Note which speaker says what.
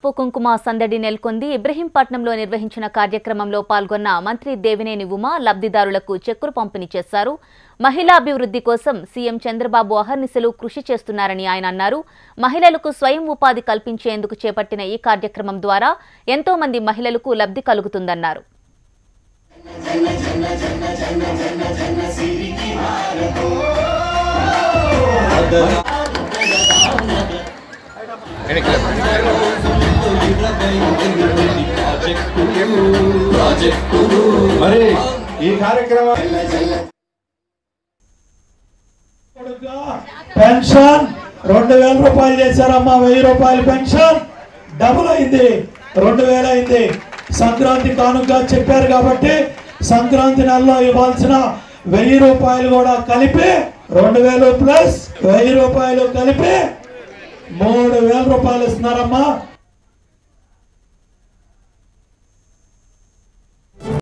Speaker 1: పసుపు కుంకుమ సందడి నెలకొంది ఇబ్రహీంపట్నంలో నిర్వహించిన కార్యక్రమంలో పాల్గొన్న మంత్రి దేవినేని ఉమ లబ్ధిదారులకు చెక్కులు పంపిణీ చేశారు మహిళా అభివృద్ధి కోసం సీఎం చంద్రబాబు అహర్నిశలు కృషి చేస్తున్నారని ఆయన అన్నారు మహిళలకు స్వయం ఉపాధి కల్పించేందుకు చేపట్టిన ఈ కార్యక్రమం ద్వారా ఎంతో మంది మహిళలకు లబ్ధి కలుగుతుందన్నారు
Speaker 2: మరి ఈ కార్యక్రమం
Speaker 3: పెన్షన్ రెండు వేల రూపాయలు చేశారమ్మా వెయ్యి రూపాయల పెన్షన్ డబుల్ అయింది రెండు వేలు అయింది సంక్రాంతి కానుక చెప్పారు కాబట్టి సంక్రాంతి నెలలో ఇవ్వాల్సిన వెయ్యి రూపాయలు కూడా కలిపి రెండు వేలు ప్లస్ వెయ్యి రూపాయలు కలిపి మూడు వేల రూపాయలు ఇస్తున్నారమ్మా